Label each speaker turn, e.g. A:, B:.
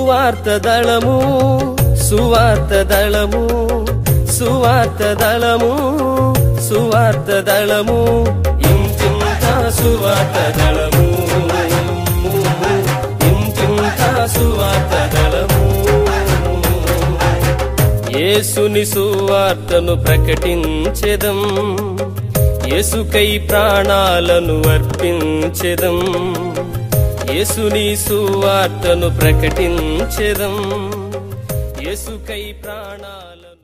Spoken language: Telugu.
A: సువార్త దళము సువార్త దళము సువార్త దళము సువార్త దళము ఇంటింత సువార్త దళము ఇంటింత సువార్త దళము యేసుని సువార్తను ప్రకటించెదం యేసుకై ప్రాణాలను అర్పించెదం యేసుని సువార్తను ప్రకటించెదం యేసుకై ప్రాణాలను